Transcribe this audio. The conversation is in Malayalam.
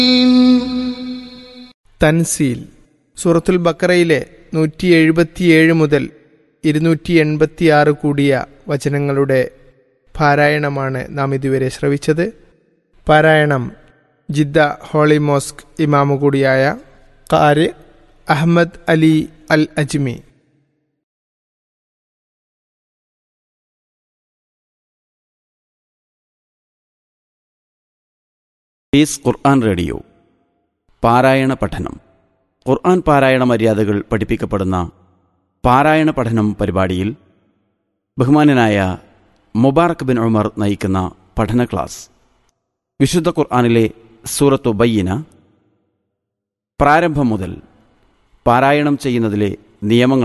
തൻസീൽ സൂറത്തുൽ ബക്കറയിലെ നൂറ്റി എഴുപത്തിയേഴ് മുതൽ ഇരുന്നൂറ്റി എൺപത്തിയാറ് കൂടിയ വചനങ്ങളുടെ പാരായണമാണ് നാം ഇതുവരെ ശ്രവിച്ചത് പാരായണം ജിദ്ദ ഹോളി മോസ്ക് ഇമാമു കൂടിയായ കാര് Ahmed Ali Al Ajmi peace ഖുർആൻ റേഡിയോ പാരായണ പഠനം ഖുർആൻ പാരായണ മര്യാദകൾ പഠിപ്പിക്കപ്പെടുന്ന പാരായണ പഠനം പരിപാടിയിൽ ബഹുമാനനായ മുബാറക് ബിൻ ഉമർ നയിക്കുന്ന പഠന ക്ലാസ് വിശുദ്ധ ഖുർആനിലെ സൂറത്തു ബയ്യന പ്രാരംഭം മുതൽ പാരായണം ചെയ്യുന്നതിലെ നിയമങ്ങൾ